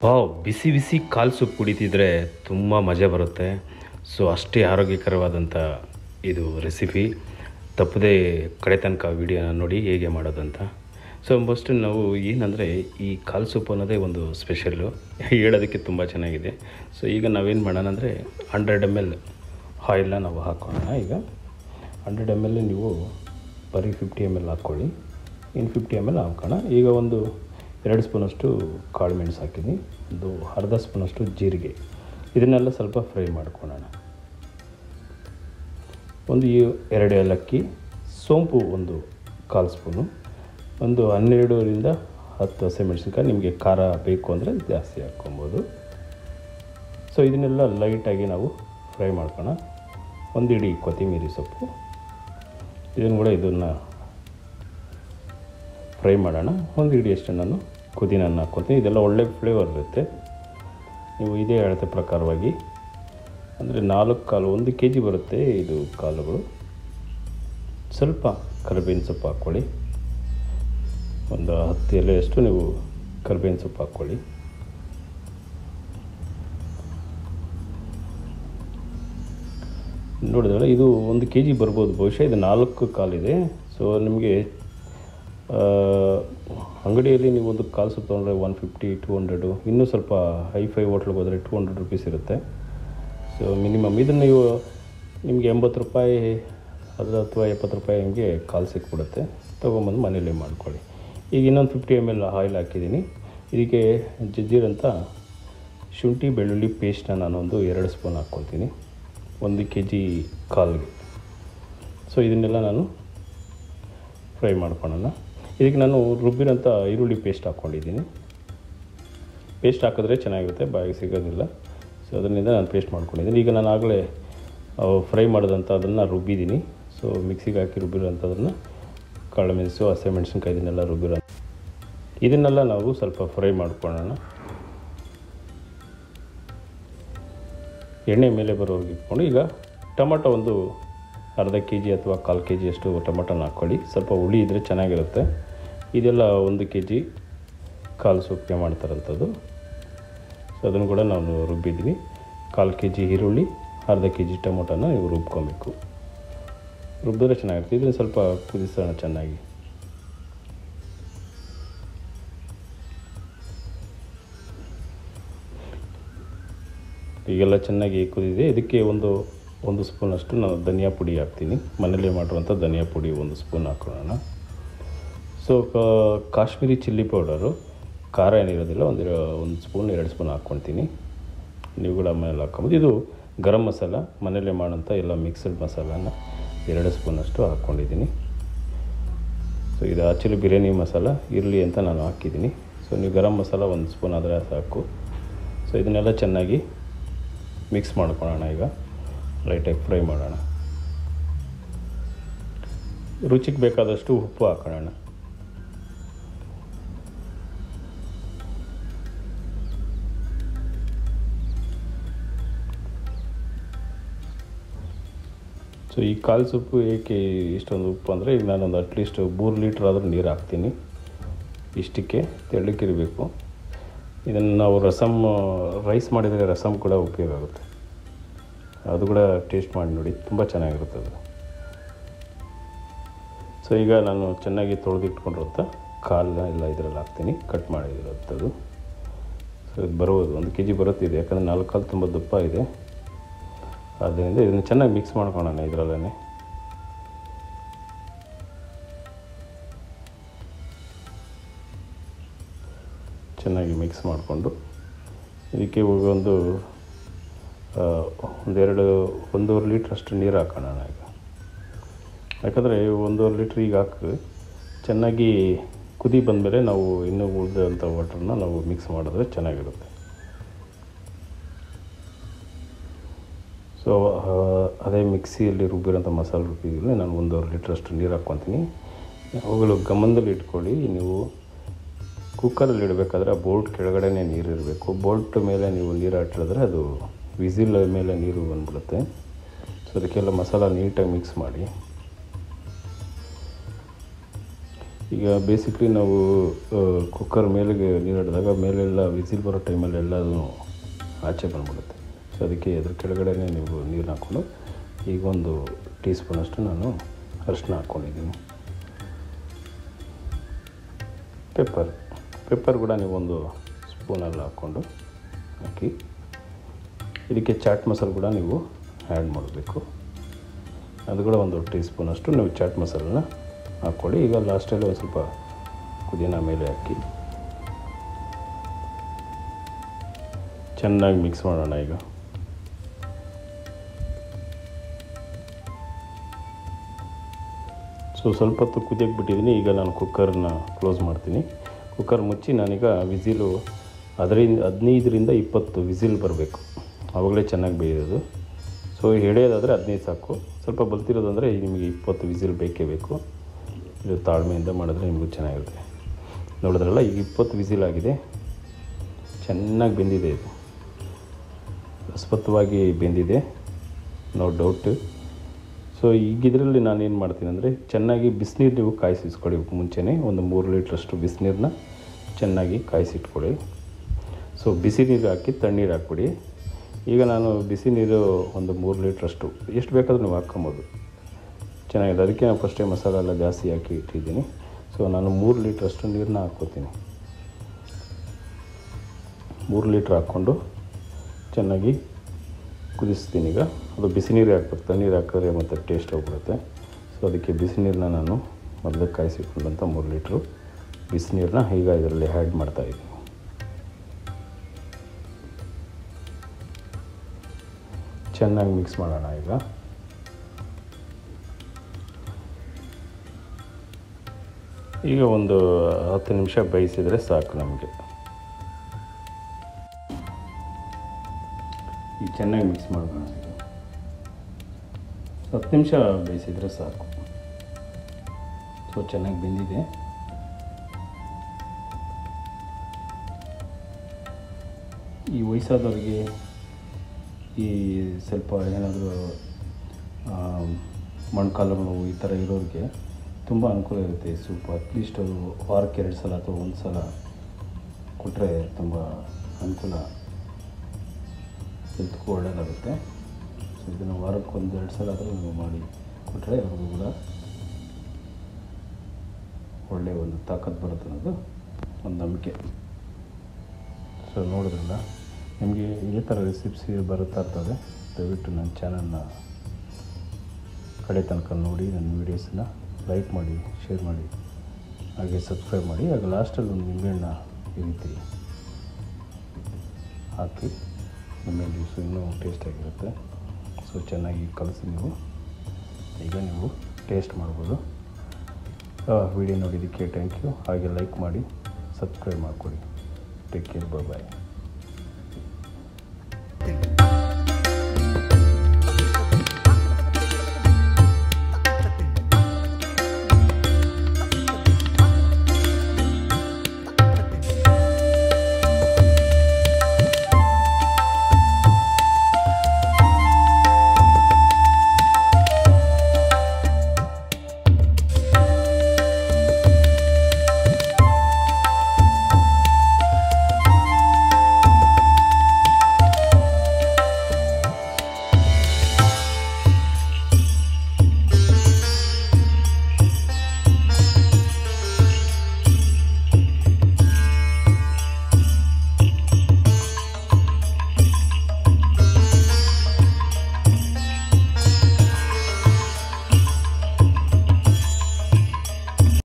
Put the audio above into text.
wow ಬಿಸಿ ಬಿಸಿ ಕಾಲು soup ಕುಡಿತಿದ್ರೆ ತುಂಬ ಮಜಾ ಬರುತ್ತೆ ಸೊ ಅಷ್ಟೇ ಆರೋಗ್ಯಕರವಾದಂಥ ಇದು ರೆಸಿಪಿ ತಪ್ಪದೇ ಕಡೆ ತನಕ ವಿಡಿಯೋನ ನೋಡಿ ಹೇಗೆ ಮಾಡೋದಂತ ಸೊ ಫಸ್ಟ್ ನಾವು ಏನಂದರೆ ಈ ಕಾಲು ಸೂಪ್ ಅನ್ನೋದೇ ಒಂದು ಸ್ಪೆಷಲ್ಲು ಹೇಳೋದಕ್ಕೆ ತುಂಬ ಚೆನ್ನಾಗಿದೆ ಸೊ ಈಗ ನಾವೇನು ಮಾಡೋಣ ಅಂದರೆ ಹಂಡ್ರೆಡ್ ಎಮ್ ಎಲ್ ಆಯಿಲ್ನ ನಾವು ಹಾಕೋಣ ಈಗ ಹಂಡ್ರೆಡ್ ಎಮ್ ಎಲ್ ನೀವು ಬರೀ ಫಿಫ್ಟಿ ಎಮ್ ಎಲ್ ಹಾಕ್ಕೊಳ್ಳಿ ಇನ್ನು ಫಿಫ್ಟಿ ಎಮ್ ಎಲ್ ಹಾಕೋಣ ಈಗ ಒಂದು ಎರಡು ಸ್ಪೂನಷ್ಟು ಕಾಳು ಮೆಣಸು ಹಾಕಿದ್ದೀನಿ ಒಂದು ಅರ್ಧ ಸ್ಪೂನಷ್ಟು ಜೀರಿಗೆ ಇದನ್ನೆಲ್ಲ ಸ್ವಲ್ಪ ಫ್ರೈ ಮಾಡ್ಕೊಳ್ಳೋಣ ಒಂದು ಈ- ಎರಡು ಏಲಕ್ಕಿ ಸೋಂಪು ಒಂದು ಕಾಲು ಸ್ಪೂನು ಒಂದು ಹನ್ನೆರಡರಿಂದ ಹತ್ತು ಹಸಿಮೆಣಸಿನ್ಕಾಯಿ ನಿಮಗೆ ಖಾರ ಬೇಕು ಅಂದರೆ ಜಾಸ್ತಿ ಹಾಕ್ಕೊಬೋದು ಸೊ ಇದನ್ನೆಲ್ಲ ಲೈಟಾಗಿ ನಾವು ಫ್ರೈ ಮಾಡ್ಕೋಣ ಒಂದು ಇಡೀ ಕೊತ್ತಂಬರಿ ಸೊಪ್ಪು ಇದನ್ನು ಕೂಡ ಇದನ್ನು ಫ್ರೈ ಮಾಡೋಣ ಒಂದು ಹಿಡಿಯಷ್ಟು ನಾನು ಪುದೀನನ್ನು ಹಾಕ್ಕೊತೀನಿ ಇದೆಲ್ಲ ಒಳ್ಳೆ ಫ್ಲೇವರ್ ಇರುತ್ತೆ ನೀವು ಇದೇ ಅಳತೆ ಪ್ರಕಾರವಾಗಿ ಅಂದರೆ ನಾಲ್ಕು ಕಾಲು ಒಂದು ಕೆ ಜಿ ಬರುತ್ತೆ ಇದು ಕಾಳುಗಳು ಸ್ವಲ್ಪ ಕರಿಬೇವಿನ ಸೊಪ್ಪು ಹಾಕ್ಕೊಳ್ಳಿ ಒಂದು ಹತ್ತು ಎಲೆಯಷ್ಟು ನೀವು ಕರಿಬೇವಿನ ಸೊಪ್ಪು ಹಾಕ್ಕೊಳ್ಳಿ ನೋಡಿದ್ರೆ ಇದು ಒಂದು ಕೆ ಜಿ ಬರ್ಬೋದು ಬಹುಶಃ ಇದು ನಾಲ್ಕು ಕಾಲಿದೆ ಸೊ ನಿಮಗೆ ಆ, ಅಂಗಡಿಯಲ್ಲಿ ನೀವು ಒಂದು ಕಾಲು ಸೊಪ್ಪು ತೊಗೊಂಡ್ರೆ ಒನ್ ಫಿಫ್ಟಿ ಟೂ ಹಂಡ್ರೆಡು ಇನ್ನೂ ಸ್ವಲ್ಪ ಹೈ ಫೈ ಹೋಟ್ಲಿಗೆ ಹೋದರೆ ಟೂ ಹಂಡ್ರೆಡ್ ರುಪೀಸ್ ಇರುತ್ತೆ ಸೊ ಮಿನಿಮಮ್ ಇದನ್ನು ನೀವು ನಿಮಗೆ ಎಂಬತ್ತು ರೂಪಾಯಿ ಅದು ಅಥವಾ ಎಪ್ಪತ್ತು ರೂಪಾಯಿ ಹಂಗೆ ಕಾಲು ಸಿಕ್ಬಿಡುತ್ತೆ ತೊಗೊಂಬಂದು ಮನೇಲಿ ಮಾಡ್ಕೊಳ್ಳಿ ಈಗ ಇನ್ನೊಂದು ಫಿಫ್ಟಿ ಎಮ್ ಎಲ್ ಆಯಿಲ್ ಹಾಕಿದ್ದೀನಿ ಇದಕ್ಕೆ ಜಜ್ಜಿರಂಥ ಶುಂಠಿ ಬೆಳ್ಳುಳ್ಳಿ ಪೇಸ್ಟನ್ನ ನಾನೊಂದು ಎರಡು ಸ್ಪೂನ್ ಹಾಕ್ಕೊಳ್ತೀನಿ ಒಂದು ಕೆ ಜಿ ಕಾಲ್ಗೆ ಸೊ ಇದನ್ನೆಲ್ಲ ನಾನು ಫ್ರೈ ಮಾಡ್ಕೊಳ್ಳೋಣ ಇದಕ್ಕೆ ನಾನು ರುಬ್ಬಿರೋಂಥ ಈರುಳ್ಳಿ ಪೇಸ್ಟ್ ಹಾಕ್ಕೊಂಡಿದ್ದೀನಿ ಪೇಸ್ಟ್ ಹಾಕಿದ್ರೆ ಚೆನ್ನಾಗಿರುತ್ತೆ ಬಾಯಿಗೆ ಸಿಗೋದಿಲ್ಲ ಸೊ ಅದರಿಂದ ನಾನು ಪೇಸ್ಟ್ ಮಾಡ್ಕೊಂಡಿದ್ದೀನಿ ಈಗ ನಾನು ಆಗಲೇ ಫ್ರೈ ಮಾಡಿದಂಥ ಅದನ್ನು ರುಬ್ಬಿದ್ದೀನಿ ಸೊ ಮಿಕ್ಸಿಗೆ ಹಾಕಿ ರುಬ್ಬಿರೋಂಥದ್ದನ್ನು ಕಾಳು ಮೆಣಸು ಹಸಿಮೆಣಸಿನ್ಕಾಯಿ ಇದನ್ನೆಲ್ಲ ರುಬ್ಬಿರೋ ಇದನ್ನೆಲ್ಲ ನಾವು ಸ್ವಲ್ಪ ಫ್ರೈ ಮಾಡ್ಕೊಳ್ಳೋಣ ಎಣ್ಣೆ ಮೇಲೆ ಬರೋರ್ಗೆ ಇಟ್ಕೊಂಡು ಈಗ ಟೊಮಟೊ ಒಂದು ಅರ್ಧ ಕೆ ಜಿ ಅಥವಾ ಕಾಲು ಕೆ ಜಿಯಷ್ಟು ಟೊಮಟೊನ ಹಾಕ್ಕೊಳ್ಳಿ ಸ್ವಲ್ಪ ಹುಳಿ ಇದ್ದರೆ ಚೆನ್ನಾಗಿರುತ್ತೆ ಇದೆಲ್ಲ ಒಂದು ಕೆ ಜಿ ಕಾಲು ಸೊಪ್ಪಿಗೆ ಮಾಡ್ತಾರಂಥದ್ದು ಸೊ ಅದನ್ನು ಕೂಡ ನಾನು ರುಬ್ಬಿದ್ದೀನಿ ಕಾಲು ಕೆ ಜಿ ಈರುಳ್ಳಿ ಅರ್ಧ ಕೆ ಜಿ ಟೊಮೊಟೊನ ನೀವು ರುಬ್ಕೊಬೇಕು ರುಬ್ಬಿದ್ರೆ ಚೆನ್ನಾಗಿರುತ್ತೆ ಇದನ್ನು ಸ್ವಲ್ಪ ಕುದಿಸೋಣ ಚೆನ್ನಾಗಿ ಈಗೆಲ್ಲ ಚೆನ್ನಾಗಿ ಕುದಿದೆ ಇದಕ್ಕೆ ಒಂದು ಒಂದು ಸ್ಪೂನಷ್ಟು ನಾನು ಧನಿಯಾ ಪುಡಿ ಹಾಕ್ತೀನಿ ಮನೇಲಿ ಮಾಡಿರುವಂಥ ಧನಿಯಾ ಪುಡಿ ಒಂದು ಸ್ಪೂನ್ ಹಾಕೊಳ್ಳೋಣ ಸೊ ಕ- ಕಾಶ್ಮೀರಿ ಚಿಲ್ಲಿ ಪೌಡರು ಖಾರ ಏನಿರೋದಿಲ್ಲ ಒಂದು ಒಂದು ಸ್ಪೂನ್ ಎರಡು ಸ್ಪೂನ್ ಹಾಕ್ಕೊಳ್ತೀನಿ ನೀವು ಕೂಡ ಮನೇಲಿ ಹಾಕ್ಕೊಬೋದು ಇದು ಗರಂ ಮಸಾಲ ಮನೇಲೇ ಮಾಡೋಂಥ ಎಲ್ಲ ಮಿಕ್ಸಡ್ ಮಸಾಲಾನ ಎರಡು ಸ್ಪೂನಷ್ಟು ಹಾಕ್ಕೊಂಡಿದ್ದೀನಿ ಸೊ ಇದು ಆ್ಯಕ್ಚುಲಿ ಬಿರಿಯಾನಿ ಮಸಾಲ ಇರಲಿ ಅಂತ ನಾನು ಹಾಕಿದ್ದೀನಿ ಸೊ ನೀವು ಗರಂ ಮಸಾಲ ಒಂದು ಸ್ಪೂನ್ ಆದರೆ ಸಾಕು ಸೊ ಇದನ್ನೆಲ್ಲ ಚೆನ್ನಾಗಿ ಮಿಕ್ಸ್ ಮಾಡ್ಕೊಳ್ಳೋಣ ಈಗ ಲೈಟಾಗಿ ಫ್ರೈ ಮಾಡೋಣ ರುಚಿಗೆ ಬೇಕಾದಷ್ಟು ಉಪ್ಪು ಹಾಕೊಳ್ಳೋಣ ಸೊ ಈ ಕಾಲು ಸೊಪ್ಪು ಏಕೆ ಇಷ್ಟೊಂದು ಉಪ್ಪು ಅಂದರೆ ಈಗ ನಾನೊಂದು ಅಟ್ಲೀಸ್ಟ್ ಮೂರು ಲೀಟ್ರ್ ಆದರೂ ನೀರು ಹಾಕ್ತೀನಿ ಇಷ್ಟಕ್ಕೆ ತೆಳ್ಳಕ್ಕಿರಬೇಕು ಇದನ್ನು ನಾವು ರಸಮ್ ರೈಸ್ ಮಾಡಿದರೆ ರಸಮ್ ಕೂಡ ಉಪಯೋಗ ಆಗುತ್ತೆ ಅದು ಕೂಡ ಟೇಸ್ಟ್ ಮಾಡಿ ನೋಡಿ ತುಂಬ ಚೆನ್ನಾಗಿರುತ್ತೆ ಅದು ಸೊ ಈಗ ನಾನು ಚೆನ್ನಾಗಿ ತೊಳೆದಿಟ್ಕೊಂಡಿರುತ್ತ ಕಾಲನ್ನ ಎಲ್ಲ ಇದರಲ್ಲಿ ಹಾಕ್ತೀನಿ ಕಟ್ ಮಾಡಿರೋಂಥದ್ದು ಸೊ ಇದು ಬರುವುದು ಒಂದು ಕೆ ಜಿ ಬರುತ್ತಿದೆ ಯಾಕಂದರೆ ನಾಲ್ಕು ಕಾಲು ತುಂಬ ದಪ್ಪ ಇದೆ ಆದ್ದರಿಂದ ಇದನ್ನು ಚೆನ್ನಾಗಿ ಮಿಕ್ಸ್ ಮಾಡ್ಕೊಳ್ಳೋಣ ಇದರಲ್ಲೇ ಚೆನ್ನಾಗಿ ಮಿಕ್ಸ್ ಮಾಡಿಕೊಂಡು ಇದಕ್ಕೆ ಇವಾಗ ಒಂದು ಆ, ಒಂದೆರಡು ಒಂದೂವರೆ ಲೀಟ್ರಷ್ಟು ನೀರು ಹಾಕೋಣ ಈಗ ಯಾಕಂದರೆ ಒಂದೂವರೆ ಲೀಟ್ರ್ ಈಗ ಹಾಕಿ ಚೆನ್ನಾಗಿ ಕುದಿ ಬಂದಮೇಲೆ ನಾವು ಇನ್ನೂ ಉಳಿದಂಥ ವಾಟ್ರನ್ನ ನಾವು ಮಿಕ್ಸ್ ಮಾಡಿದ್ರೆ ಚೆನ್ನಾಗಿರುತ್ತೆ ಸೊ ಅದೇ ಮಿಕ್ಸಿಯಲ್ಲಿ ರುಬ್ಬಿರೋಂಥ ಮಸಾಲೆ ರುಬ್ಬಿದಲ್ಲಿ ನಾನು ಒಂದೂವರೆ ಲೀಟ್ರಷ್ಟು ನೀರು ಹಾಕ್ಕೊತೀನಿ ಅವುಗಳು ಗಮನದಲ್ಲಿ ಇಟ್ಕೊಳ್ಳಿ ನೀವು ಕುಕ್ಕರಲ್ಲಿ ಇಡಬೇಕಾದ್ರೆ ಆ ಬೋಲ್ಟ್ ಕೆಳಗಡೆನೇ ನೀರು ಇರಬೇಕು ಬೋಲ್ಟ್ ಮೇಲೆ ನೀವು ನೀರು ಹಾಕಿದ್ರೆ ಅದು ವಿಸಿಲ್ ಮೇಲೆ ನೀರು ಬಂದ್ಬಿಡುತ್ತೆ ಸೊ ಅದಕ್ಕೆಲ್ಲ ಮಸಾಲ ನೀಟಾಗಿ ಮಿಕ್ಸ್ ಮಾಡಿ ಈಗ ಬೇಸಿಕ್ಲಿ ನಾವು ಕುಕ್ಕರ್ ಮೇಲೆಗೆ ನೀರು ಹಿಡಿದಾಗ ಮೇಲೆಲ್ಲ ವಿಸಿಲ್ ಬರೋ ಟೈಮಲ್ಲಿ ಎಲ್ಲದೂ ಆಚೆ ಬಂದ್ಬಿಡುತ್ತೆ ಸೊ ಅದಕ್ಕೆ ಅದ್ರ ಕೆಳಗಡೆನೇ ನೀವು ನೀರು ಹಾಕ್ಕೊಂಡು ಈಗ ಒಂದು ಟೀ ಸ್ಪೂನಷ್ಟು ನಾನು ಅರಿಶಿನ ಹಾಕ್ಕೊಂಡಿದ್ದೀನಿ ಪೆಪ್ಪರ್ ಪೆಪ್ಪರ್ ಕೂಡ ನೀವು ಒಂದು ಸ್ಪೂನಲ್ಲಿ ಹಾಕ್ಕೊಂಡು ಹಾಕಿ ಇದಕ್ಕೆ ಚಾಟ್ ಮಸಾಲೆ ಕೂಡ ನೀವು ಆ್ಯಡ್ ಮಾಡಬೇಕು ಅದು ಕೂಡ ಒಂದು ಟೀ ಸ್ಪೂನಷ್ಟು ನೀವು ಚಾಟ್ ಮಸಾಲನ್ನ ಹಾಕ್ಕೊಳ್ಳಿ ಈಗ ಲಾಸ್ಟಲ್ಲಿ ಒಂದು ಸ್ವಲ್ಪ ಪುದೀನ ಮೇಲೆ ಹಾಕಿ ಚೆನ್ನಾಗಿ ಮಿಕ್ಸ್ ಮಾಡೋಣ ಈಗ ಸೊ ಸ್ವಲ್ಪ ಹೊತ್ತು ಕುದಿಯಕ್ಕೆ ಬಿಟ್ಟಿದ್ದೀನಿ ಈಗ ನಾನು ಕುಕ್ಕರ್ನ ಕ್ಲೋಸ್ ಮಾಡ್ತೀನಿ ಕುಕ್ಕರ್ ಮುಚ್ಚಿ ನಾನೀಗ ವಿಸಿಲು ಅದರಿಂದ ಹದಿನೈದರಿಂದ ಇಪ್ಪತ್ತು ವಿಸಿಲ್ ಬರಬೇಕು ಆವಾಗಲೇ ಚೆನ್ನಾಗಿ ಬೇಯೋದು ಸೊ ಎಳೆಯೋದಾದರೆ ಹದಿನೈದು ಸಾಕು ಸ್ವಲ್ಪ ಬಲ್ತಿರೋದಂದರೆ ನಿಮಗೆ ಇಪ್ಪತ್ತು ವಿಸಿಲ್ ಬೇಕೇ ಬೇಕು ಇದು ತಾಳ್ಮೆಯಿಂದ ಮಾಡಿದ್ರೆ ನಿಮಗೂ ಚೆನ್ನಾಗಿರುತ್ತೆ ನೋಡಿದ್ರಲ್ಲ ಈಗ ಇಪ್ಪತ್ತು ವಿಸಿಲ್ ಆಗಿದೆ ಚೆನ್ನಾಗಿ ಬೆಂದಿದೆ ಇದು ಸ್ಪಷ್ಟವಾಗಿ ಬೆಂದಿದೆ ನೋ ಡೌಟ್ ಸೊ ಈಗ ಇದರಲ್ಲಿ ನಾನೇನು ಮಾಡ್ತೀನಿ ಅಂದರೆ ಚೆನ್ನಾಗಿ ಬಿಸಿನೀರು ನೀವು ಕಾಯಿಸಿಸ್ಕೊಳ್ಳಿ ಮುಂಚೆನೇ ಒಂದು ಮೂರು ಲೀಟ್ರಷ್ಟು ಬಿಸಿನೀರನ್ನ ಚೆನ್ನಾಗಿ ಕಾಯಿಸಿಟ್ಕೊಳ್ಳಿ ಸೊ ಬಿಸಿ ನೀರು ಹಾಕಿ ತಣ್ಣೀರು ಹಾಕ್ಬಿಡಿ ಈಗ ನಾನು ಬಿಸಿ ನೀರು ಒಂದು ಮೂರು ಲೀಟ್ರಷ್ಟು ಎಷ್ಟು ಬೇಕಾದರೂ ನೀವು ಹಾಕ್ಕೊಬೋದು ಚೆನ್ನಾಗಿದೆ ಅದಕ್ಕೆ ನಾನು ಫಸ್ಟೇ ಮಸಾಲೆ ಎಲ್ಲ ಜಾಸ್ತಿ ಹಾಕಿ ಇಟ್ಟಿದ್ದೀನಿ ಸೊ ನಾನು ಮೂರು ಲೀಟ್ರಷ್ಟು ನೀರನ್ನ ಹಾಕ್ಕೋತೀನಿ ಮೂರು ಲೀಟ್ರ್ ಹಾಕ್ಕೊಂಡು ಚೆನ್ನಾಗಿ ಕುದಿಸ್ತೀನಿ ಈಗ ಅದು ಬಿಸಿ ನೀರು ಹಾಕ್ಬೇಕು ತಣ್ಣೀರು ಹಾಕಿದ್ರೆ ಮತ್ತು ಟೇಸ್ಟ್ ಹೋಗ್ಬಿಡುತ್ತೆ ಸೊ ಅದಕ್ಕೆ ಬಿಸಿ ನೀರನ್ನ ನಾನು ಮೊದಲು ಕಾಯಿಸಿಕೊಂಡಂಥ ಮೂರು ಲೀಟ್ರು ಬಿಸಿನೀರನ್ನ ಈಗ ಇದರಲ್ಲಿ ಆ್ಯಡ್ ಮಾಡ್ತಾಯಿದ್ದೀನಿ ಚೆನ್ನಾಗಿ ಮಿಕ್ಸ್ ಮಾಡೋಣ ಈಗ ಈಗ ಒಂದು ಹತ್ತು ನಿಮಿಷ ಬೇಯಿಸಿದರೆ ಸಾಕು ನಮಗೆ ಈಗ ಚೆನ್ನಾಗಿ ಮಿಕ್ಸ್ ಮಾಡೋಣ ಈಗ ಹತ್ತು ನಿಮಿಷ ಬೇಯಿಸಿದರೆ ಸಾಕು ಸೊ ಚೆನ್ನಾಗಿ ಬೆಂದಿದೆ ಈ ವಯಸ್ಸಾದವ್ರಿಗೆ ಈ ಸ್ವಲ್ಪ ಏನಾದರೂ ಮೊಣಕಾಲು ನೋವು ಈ ಥರ ಇರೋರಿಗೆ ತುಂಬ ಅನುಕೂಲ ಇರುತ್ತೆ ಈ ಸೂಪು ಅಟ್ಲೀಸ್ಟ್ ಅದು ವಾರಕ್ಕೆ ಎರಡು ಸಲ ಅಥವಾ ಒಂದು ಸಲ ಕೊಟ್ಟರೆ ತುಂಬ ಅನುಕೂಲ ಹೆಲ್ತ್ಗೂ ಒಳ್ಳೆಯದಾಗುತ್ತೆ ಸೊ ಇದನ್ನು ವಾರಕ್ಕೆ ಒಂದು ಎರಡು ಸಲ ಆದರೂ ನೀವು ಮಾಡಿ ಕೊಟ್ಟರೆ ಅವ್ರಿಗೂ ಕೂಡ ಒಳ್ಳೆಯ ಒಂದು ತಾಕತ್ತು ಬರುತ್ತೆ ಅನ್ನೋದು ಒಂದು ನಂಬಿಕೆ ಸೊ ನೋಡಿದ್ರಲ್ಲ ನಿಮಗೆ ಇದೇ ಥರ ರೆಸಿಪ್ಸ್ ಬರುತ್ತಾ ಇರ್ತದೆ ದಯವಿಟ್ಟು ನನ್ನ ಚಾನಲ್ನ ಕಡೆ ತನಕ ನೋಡಿ ನನ್ನ ವೀಡಿಯೋಸನ್ನ ಲೈಕ್ ಮಾಡಿ ಶೇರ್ ಮಾಡಿ ಹಾಗೆ ಸಬ್ಸ್ಕ್ರೈಬ್ ಮಾಡಿ ಆಗ ಲಾಸ್ಟಲ್ಲಿ ಒಂದು ನಿಂಬೆಹಣ್ಣ ಈ ರೀತಿ ಹಾಕಿ ನಿಂಬೆಹಣ್ಣು ಜ್ಯೂಸು ಇನ್ನೂ ಟೇಸ್ಟಾಗಿರುತ್ತೆ ಸೊ ಚೆನ್ನಾಗಿ ಕಲಸಿ ನೀವು ಈಗ ನೀವು ಟೇಸ್ಟ್ ಮಾಡ್ಬೋದು ವಿಡಿಯೋ ನೋಡಿದ್ದಕ್ಕೆ ಥ್ಯಾಂಕ್ ಯು ಹಾಗೆ ಲೈಕ್ ಮಾಡಿ ಸಬ್ಸ್ಕ್ರೈಬ್ ಮಾಡಿಕೊಡಿ ಟೇಕ್ ಕೇರ್ ಬಾಯ್